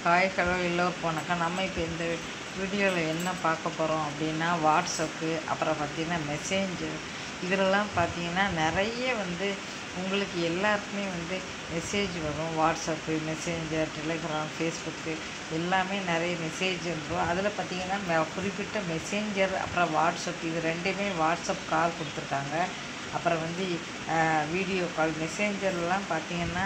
hi hello எல்லோருக்கும் வணக்கம் நம்ம இப்போ இந்த வீடியோவில் என்ன பார்க்க போகிறோம் அப்படின்னா வாட்ஸ்அப்பு அப்புறம் பார்த்திங்கன்னா மெசேஞ்சர் இதிலெல்லாம் பார்த்தீங்கன்னா நிறைய வந்து உங்களுக்கு எல்லாருக்குமே வந்து மெசேஜ் வரும் வாட்ஸ்அப்பு மெசேஞ்சர் டெலிகிராம் ஃபேஸ்புக்கு எல்லாமே நிறைய மெசேஜ் வந்துடும் அதில் பார்த்தீங்கன்னா மெ- குறிப்பிட்ட மெசேஞ்சர் அப்புறம் வாட்ஸ்அப் இது ரெண்டுமே வாட்ஸ்அப் கால் கொடுத்துருக்காங்க அப்புறம் வந்து வீடியோ கால் மெசேஞ்சர்லாம் பார்த்தீங்கன்னா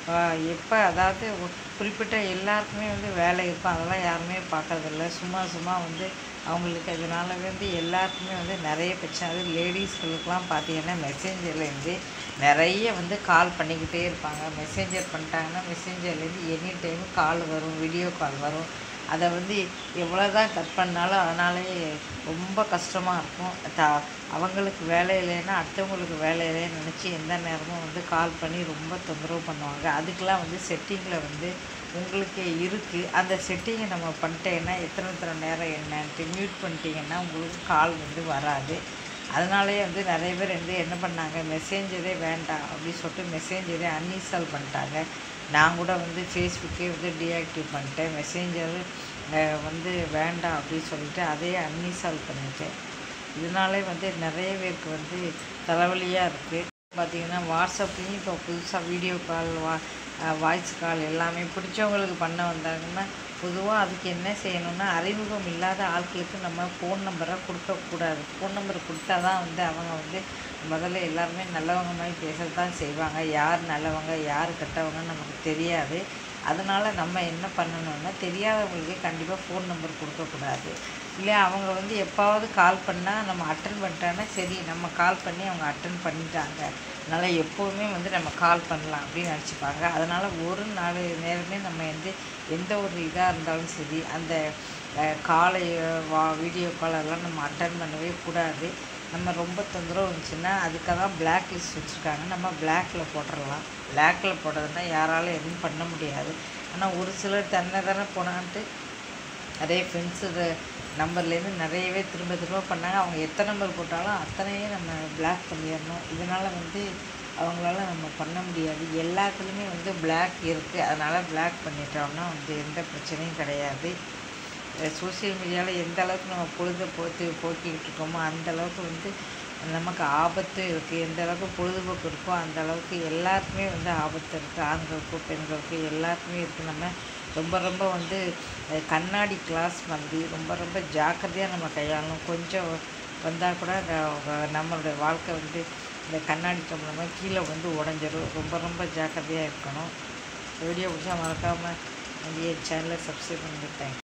எப்போ அதாவது ஒ- குறிப்பிட்ட எல்லாருக்குமே வந்து வேலை இருக்கும் அதெல்லாம் யாருமே பார்க்கறதில்ல சும்மா சும்மா வந்து அவங்களுக்கு அதனால வந்து எல்லாருக்குமே வந்து நிறைய பிரச்சனை அது லேடிஸ்களுக்கெலாம் பார்த்தீங்கன்னா மெசேஞ்சர்லேருந்து நிறைய வந்து கால் பண்ணிக்கிட்டே இருப்பாங்க மெசேஞ்சர் பண்ணிட்டாங்கன்னா மெசேஞ்சர்லேருந்து எனி டைம் கால் வரும் வீடியோ கால் வரும் அதை வந்து எவ்வளோ தான் கட் பண்ணாலும் அதனாலே ரொம்ப கஷ்டமாக இருக்கும் த அவங்களுக்கு வேலை இல்லைன்னா அடுத்தவங்களுக்கு வேலை இல்லைன்னு நினச்சி எந்த நேரமும் வந்து கால் பண்ணி ரொம்ப தொந்தரவு பண்ணுவாங்க அதுக்கெலாம் வந்து செட்டிங்கில் வந்து உங்களுக்கு இருக்குது அந்த செட்டிங்கை நம்ம பண்ணிட்டேன்னா எத்தனை எத்தனை நேரம் என்னன்ட்டு மியூட் பண்ணிட்டீங்கன்னா உங்களுக்கு கால் வந்து வராது அதனாலே வந்து நிறைய பேர் வந்து என்ன பண்ணாங்க மெசேஞ்சரே வேண்டாம் அப்படின்னு சொல்லிட்டு மெசேஞ்சரே அன்இன்ஸ்டால் பண்ணிட்டாங்க நான் கூட வந்து ஃபேஸ்புக்கே வந்து டீஆக்டிவ் பண்ணிட்டேன் மெசேஞ்சர் வந்து வேண்டாம் அப்படின்னு சொல்லிட்டு அதையே அன்இன்ஸ்டால் பண்ணிட்டேன் இதனாலே வந்து நிறைய பேருக்கு வந்து தலைவலியாக இருக்குது பார்த்தீங்கன்னா வாட்ஸ்அப்லேயும் இப்போ புதுசாக வீடியோ கால் வா வாய்ஸ் கால் எல்லாமே பிடிச்சவங்களுக்கு பண்ண வந்தாங்கன்னா பொதுவாக அதுக்கு என்ன செய்யணும்னா அறிமுகம் இல்லாத ஆட்களுக்கு நம்ம ஃபோன் நம்பரை கொடுக்கக்கூடாது ஃபோன் நம்பர் கொடுத்தா தான் வந்து அவங்க வந்து முதல்ல எல்லாருமே நல்லவங்க மாதிரி பேச தான் செய்வாங்க யார் நல்லவங்க யார் கெட்டவங்கன்னு நமக்கு தெரியாது அதனால் நம்ம என்ன பண்ணணும்னா தெரியாதவங்களுக்கு கண்டிப்பாக ஃபோன் நம்பர் கொடுக்கக்கூடாது இல்லை அவங்க வந்து எப்பாவது கால் பண்ணால் நம்ம அட்டன் பண்ணிட்டாங்கன்னா சரி நம்ம கால் பண்ணி அவங்க அட்டன் பண்ணிட்டாங்க அதனால் எப்போவுமே வந்து நம்ம கால் பண்ணலாம் அப்படின்னு நினச்சிப்பாங்க அதனால் ஒரு நாள் நேரமே நம்ம வந்து எந்த ஒரு இதாக இருந்தாலும் சரி அந்த காலை வா வீடியோ கால் அதெல்லாம் நம்ம அட்டன் பண்ணவே கூடாது நம்ம ரொம்ப தொந்தரவு இருந்துச்சுன்னா அதுக்காக தான் பிளாக் லிஸ்ட் வச்சுருக்காங்க நம்ம பிளாக்ல போட்டுடலாம் பிளாக்ல போட்டதுன்னா யாராலும் எதுவும் பண்ண முடியாது ஆனால் ஒரு சிலர் தன்னை தானே போனான்ட்டு நிறைய ஃப்ரெண்ட்ஸு நம்பர்லேருந்து நிறையவே திரும்ப திரும்ப பண்ணாங்க அவங்க எத்தனை நம்பர் போட்டாலும் அத்தனையும் நம்ம பிளாக் பண்ணிடணும் இதனால் வந்து அவங்களால நம்ம பண்ண முடியாது எல்லாத்துலேயுமே வந்து பிளாக் இருக்குது அதனால் பிளாக் பண்ணிட்டோம்னா வந்து எந்த பிரச்சனையும் கிடையாது சோஷியல் மீடியாவில் எந்த அளவுக்கு நம்ம பொழுதை போத்து போக்கிக்கிட்டு இருக்கோமோ அந்த அளவுக்கு வந்து நமக்கு ஆபத்து இருக்குது எந்த அளவுக்கு பொழுதுபோக்கு இருக்கோ அந்த அளவுக்கு எல்லாருக்குமே வந்து ஆபத்து இருக்குது ஆண்களுக்கோ பெண்களுக்கோ எல்லாருக்குமே இருக்குது நம்ம ரொம்ப ரொம்ப வந்து அஹ், கண்ணாடி கிளாஸ் மாதிரி ரொம்ப ரொம்ப ஜாக்கிரதையாக நம்ம கையாளணும் கொஞ்சம் வந்தால் கூட க- நம்மளுடைய வாழ்க்கை வந்து இந்த கண்ணாடி கம்பளமாக கீழே வந்து உடஞ்சிரும் ரொம்ப ரொம்ப ஜாக்கிரதையாக இருக்கணும் வீடியோ பிடிச்சா மறக்காமல் என் சேனலை சப்ஸ்கிரைப் பண்ணிட்டு தேங்க்ஸ்